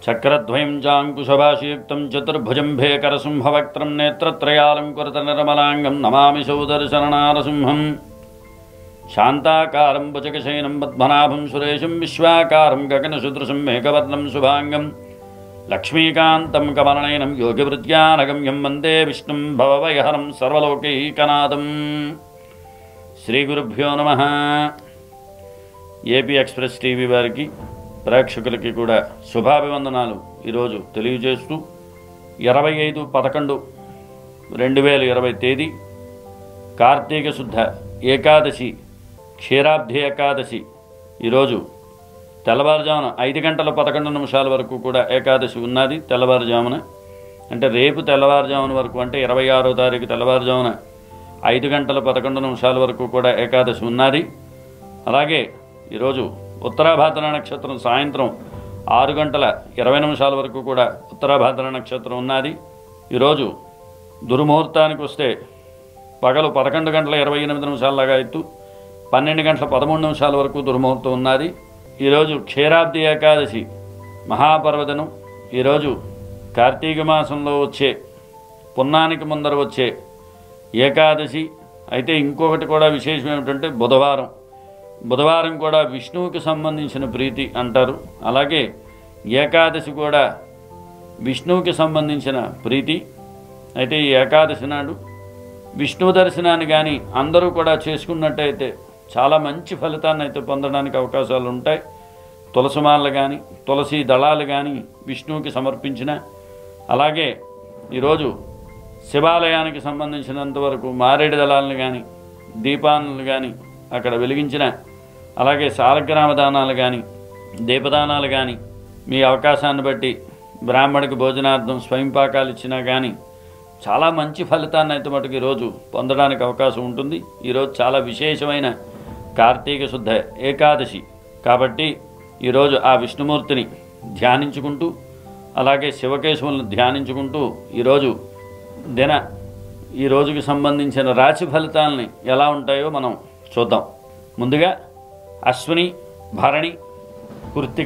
చక్రద్వయం చాంకుశభాషయుక్తం చతుర్భుజం భేకరసింహవక్త్రం నేత్రత్రయాలంకురత నిర్మలాంగం నమామి సౌదర్శరణారసింహం శాంతాకారం భుజగశయనం పద్మనాభం సురేశం విశ్వాకారం గగనసుదృశం మేఘవర్ణం శుభాంగం లక్ష్మీకాంతం కమలనయనం యోగివృత్యానగమ్యం వందే విష్ణుం భవవయహరం సర్వలోకైకనాథం శ్రీ గురుభ్యో నమ ఏపీ ఎక్స్ప్రెస్ టీవీ వారికి ప్రేక్షకులకి కూడా శుభాభివందనాలు ఈరోజు తెలియజేస్తూ ఇరవై ఐదు పదకొండు రెండు వేల ఇరవై తేదీ కార్తీక శుద్ధ ఏకాదశి క్షీరాబ్ది ఏకాదశి ఈరోజు తెల్లవారుజామున ఐదు గంటల పదకొండు నిమిషాల వరకు కూడా ఏకాదశి ఉన్నది తెల్లవారుజామున అంటే రేపు తెల్లవారుజామున వరకు అంటే ఇరవై ఆరో తారీఖు తెల్లవారుజామున ఐదు గంటల పదకొండు నిమిషాల వరకు కూడా ఏకాదశి ఉన్నది అలాగే ఈరోజు ఉత్తరాభాద్ర నక్షత్రం సాయంత్రం ఆరు గంటల ఇరవై నిమిషాల వరకు కూడా ఉత్తరాభాద్ర నక్షత్రం ఉన్నది ఈరోజు దుర్ముహూర్తానికి వస్తే పగలు పదకొండు గంటల ఇరవై ఎనిమిది నిమిషాలలాగా ఎత్తు పన్నెండు గంటల పదమూడు నిమిషాల వరకు దుర్ముహూర్తం ఉన్నది ఈరోజు క్షీరాబ్ది ఏకాదశి మహాపర్వదనం ఈరోజు కార్తీక మాసంలో వచ్చే పున్నానికి ముందర వచ్చే ఏకాదశి అయితే ఇంకొకటి కూడా విశేషం ఏమిటంటే బుధవారం బుధవారం కూడా విష్ణువుకి సంబంధించిన ప్రీతి అంటారు అలాగే ఏకాదశి కూడా విష్ణువుకి సంబంధించిన ప్రీతి అయితే ఈ ఏకాదశి నాడు విష్ణు దర్శనాన్ని కానీ అందరూ కూడా చేసుకున్నట్టయితే చాలా మంచి ఫలితాన్ని అయితే పొందడానికి అవకాశాలు ఉంటాయి తులసిమాలలు కానీ తులసి దళాలు కానీ విష్ణువుకి సమర్పించిన అలాగే ఈరోజు శివాలయానికి సంబంధించినంత వరకు మారేడు దళాలను కానీ దీపాలను కానీ అక్కడ వెలిగించిన అలాగే సాలగ్రామ దానాలు కానీ దీపదానాలు కానీ మీ అవకాశాన్ని బట్టి బ్రాహ్మడికి భోజనార్థం స్వయంపాకాలు ఇచ్చినా కానీ చాలా మంచి ఫలితాన్ని అయితే మటుకు ఈరోజు పొందడానికి అవకాశం ఉంటుంది ఈరోజు చాలా విశేషమైన కార్తీక శుద్ధ ఏకాదశి కాబట్టి ఈరోజు ఆ విష్ణుమూర్తిని ధ్యానించుకుంటూ అలాగే శివకేశవులను ధ్యానించుకుంటూ ఈరోజు దిన ఈ రోజుకి సంబంధించిన రాశి ఫలితాలని ఎలా ఉంటాయో మనం చూద్దాం ముందుగా అశ్విని భరణి కృత్తిక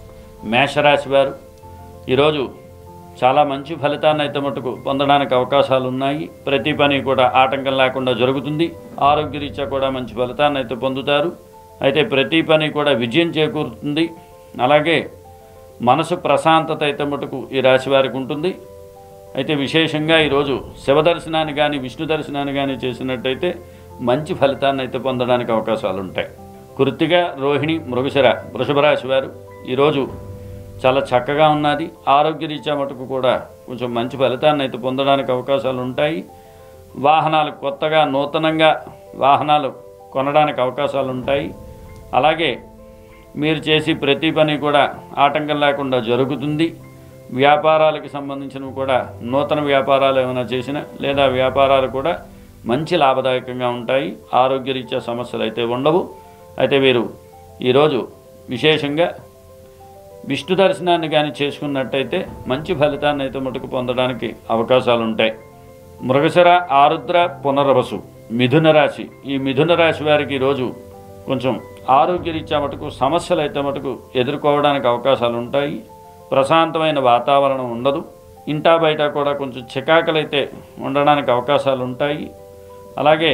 మేషరాశి వారు ఈరోజు చాలా మంచి ఫలితాన్ని అయితే మటుకు పొందడానికి అవకాశాలు ఉన్నాయి ప్రతి పని కూడా ఆటంకం లేకుండా జరుగుతుంది ఆరోగ్యరీత్యా కూడా మంచి ఫలితాన్ని అయితే పొందుతారు అయితే ప్రతి పని కూడా విజయం చేకూరుతుంది అలాగే మనసు ప్రశాంతత అయితే మటుకు ఈ రాశి వారికి ఉంటుంది అయితే విశేషంగా ఈరోజు శివ దర్శనాన్ని కానీ విష్ణు దర్శనాన్ని కానీ చేసినట్టయితే మంచి ఫలితాన్ని అయితే పొందడానికి అవకాశాలు ఉంటాయి కృత్తిక రోహిణి మృగశిర వృషభ రాశి వారు ఈరోజు చాలా చక్కగా ఉన్నది ఆరోగ్యరీత్యా మటుకు కూడా కొంచెం మంచి ఫలితాన్ని అయితే పొందడానికి అవకాశాలు ఉంటాయి వాహనాలు కొత్తగా నూతనంగా వాహనాలు కొనడానికి అవకాశాలు ఉంటాయి అలాగే మీరు చేసి ప్రతి పని కూడా ఆటంకం లేకుండా జరుగుతుంది వ్యాపారాలకు సంబంధించినవి కూడా నూతన వ్యాపారాలు ఏమైనా చేసినా లేదా వ్యాపారాలు కూడా మంచి లాభదాయకంగా ఉంటాయి ఆరోగ్యరీత్యా సమస్యలు అయితే ఉండవు అయితే వీరు ఈరోజు విశేషంగా విష్ణు దర్శనాన్ని కానీ చేసుకున్నట్టయితే మంచి ఫలితాన్ని అయితే మటుకు పొందడానికి అవకాశాలు ఉంటాయి మృగశిర ఆరుద్ర పునర్వసు మిథున రాశి ఈ మిథున రాశి వారికి ఈరోజు కొంచెం ఆరోగ్యరీత్యా మటుకు సమస్యలు అయితే మటుకు ఎదుర్కోవడానికి అవకాశాలు ఉంటాయి ప్రశాంతమైన వాతావరణం ఉండదు ఇంటా బయట కూడా కొంచెం చికాకులైతే ఉండడానికి అవకాశాలు ఉంటాయి అలాగే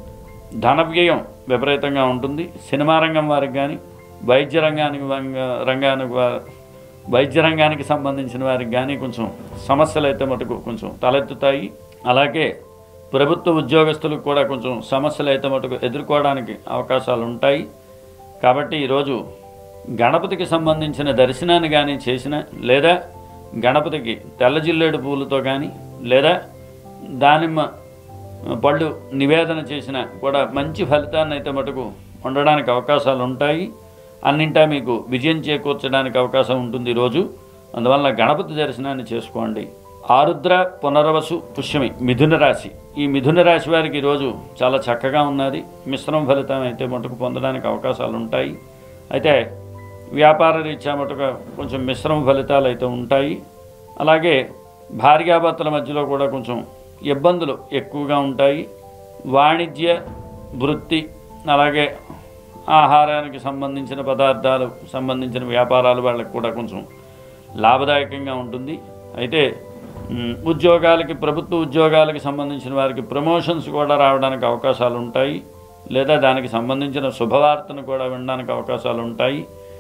ధన వ్యయం విపరీతంగా ఉంటుంది సినిమా రంగం వారికి కానీ వైద్య రంగానికి వంగ- రంగానికి వా- వైద్య రంగానికి సంబంధించిన వారికి కానీ కొంచెం సమస్యలు అయితే మటుకు కొంచెం తలెత్తుతాయి అలాగే ప్రభుత్వ ఉద్యోగస్తులకు కూడా కొంచెం సమస్యలు అయితే మటుకు ఎదుర్కోవడానికి అవకాశాలు ఉంటాయి కాబట్టి ఈరోజు గణపతికి సంబంధించిన దర్శనాన్ని కానీ చేసిన లేదా గణపతికి తెల్ల జిల్లేడు పూలతో కానీ లేదా దానిమ్మ పళ్ళు నివేదన చేసిన కూడా మంచి ఫలితాన్ని అయితే మటుకు ఉండడానికి అవకాశాలు ఉంటాయి అన్నింటా మీకు విజయం చేకూర్చడానికి అవకాశం ఉంటుంది ఈరోజు అందువల్ల గణపతి దర్శనాన్ని చేసుకోండి ఆరుద్ర పునర్వసు పుష్యమి మిథున రాశి ఈ మిథున రాశి వారికి ఈరోజు చాలా చక్కగా ఉన్నది మిశ్రమ ఫలితం అయితే మటుకు పొందడానికి అవకాశాలు ఉంటాయి అయితే వ్యాపార రీత్యా మటుకు కొంచెం మిశ్రమ ఫలితాలు అయితే ఉంటాయి అలాగే భార్యాభర్తల మధ్యలో కూడా కొంచెం ఇబ్బందులు ఎక్కువగా ఉంటాయి వాణిజ్య వృత్తి అలాగే ఆహారానికి సంబంధించిన పదార్థాలు సంబంధించిన వ్యాపారాలు వాళ్ళకి కూడా కొంచెం లాభదాయకంగా ఉంటుంది అయితే మ్, ఉద్యోగాలకి ప్రభుత్వ ఉద్యోగాలకి సంబంధించిన వారికి ప్రమోషన్స్ కూడా రావడానికి అవకాశాలు ఉంటాయి లేదా దానికి సంబంధించిన శుభవార్తను కూడా వినడానికి అవకాశాలు ఉంటాయి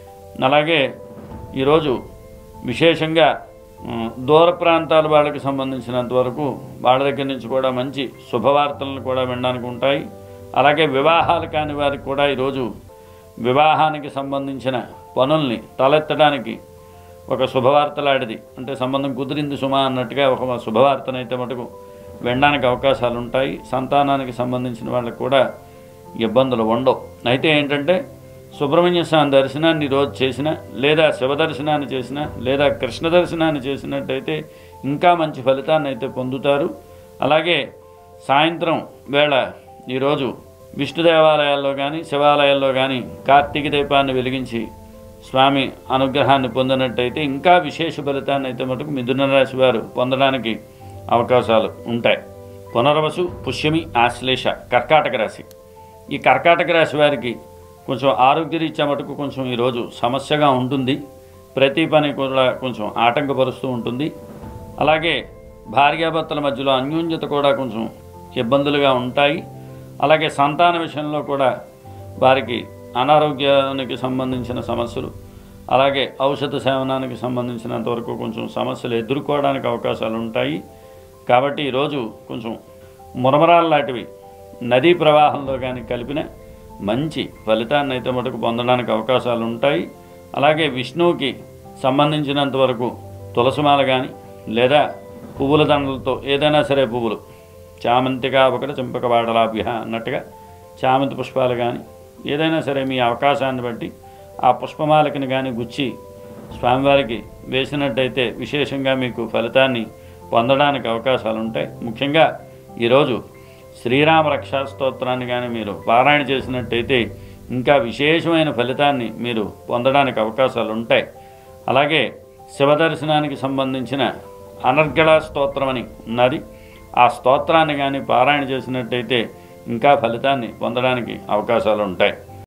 అలాగే ఈరోజు విశేషంగా మ్, దూర ప్రాంతాల వాళ్ళకి సంబంధించినంత వరకు వాళ్ళ దగ్గర నుంచి కూడా మంచి శుభవార్తలను కూడా వినడానికి ఉంటాయి అలాగే వివాహాలు కాని వారికి కూడా ఈరోజు వివాహానికి సంబంధించిన పనుల్ని తలెత్తడానికి ఒక శుభవార్తలాడిది అంటే సంబంధం కుదిరింది సుమా అన్నట్టుగా ఒక శుభవార్తనైతే మటుకు వినడానికి అవకాశాలు ఉంటాయి సంతానానికి సంబంధించిన వాళ్ళకు కూడా ఇబ్బందులు ఉండవు అయితే ఏంటంటే సుబ్రహ్మణ్య స్వామి దర్శనాన్ని ఈరోజు చేసిన లేదా శివ దర్శనాన్ని చేసిన లేదా కృష్ణ దర్శనాన్ని చేసినట్టయితే ఇంకా మంచి ఫలితాన్ని అయితే పొందుతారు అలాగే సాయంత్రం వేళ ఈరోజు విష్ణు దేవాలయాల్లో కానీ శివాలయాల్లో కానీ కార్తీక దీపాన్ని వెలిగించి స్వామి అనుగ్రహాన్ని పొందినట్టయితే ఇంకా విశేష ఫలితాన్ని అయితే మటుకు మిథున రాశి వారు పొందడానికి అవకాశాలు ఉంటాయి పునర్వసు పుష్యమి ఆశ్లేష కర్కాటక రాశి ఈ కర్కాటక రాశి వారికి కొంచెం ఆరోగ్యరీత్యా మటుకు కొంచెం ఈరోజు సమస్యగా ఉంటుంది ప్రతి పని కూడా కొంచెం ఆటంకపరుస్తూ ఉంటుంది అలాగే భార్యాభర్తల మధ్యలో అన్యోన్యత కూడా కొంచెం ఇబ్బందులుగా ఉంటాయి అలాగే సంతాన విషయంలో కూడా వారికి అనారోగ్యానికి సంబంధించిన సమస్యలు అలాగే ఔషధ సేవనానికి సంబంధించినంత వరకు కొంచెం సమస్యలు ఎదుర్కోవడానికి అవకాశాలు ఉంటాయి కాబట్టి ఈరోజు కొంచెం మురమరాలు లాంటివి నదీ ప్రవాహంలో కానీ కలిపిన మంచి ఫలితాన్ని అయితే మటుకు పొందడానికి అవకాశాలు ఉంటాయి అలాగే విష్ణువుకి సంబంధించినంత వరకు తులసిమాల కానీ లేదా పువ్వుల దండలతో ఏదైనా సరే పువ్వులు చామంతిగా ఒకటి చెంపక వాడలాభ్య అన్నట్టుగా చామంతి పుష్పాలు కానీ ఏదైనా సరే మీ అవకాశాన్ని బట్టి ఆ పుష్పమాలకిని కానీ గుచ్చి స్వామివారికి వేసినట్టయితే విశేషంగా మీకు ఫలితాన్ని పొందడానికి అవకాశాలు ఉంటాయి ముఖ్యంగా ఈరోజు శ్రీరామ రక్షా స్తోత్రాన్ని కానీ మీరు పారాయణ చేసినట్టయితే ఇంకా విశేషమైన ఫలితాన్ని మీరు పొందడానికి అవకాశాలు ఉంటాయి అలాగే శివదర్శనానికి సంబంధించిన అనర్గళ స్తోత్రం అని ఉన్నది ఆ స్తోత్రాన్ని కానీ పారాయణ చేసినట్టయితే ఇంకా ఫలితాన్ని పొందడానికి అవకాశాలు ఉంటాయి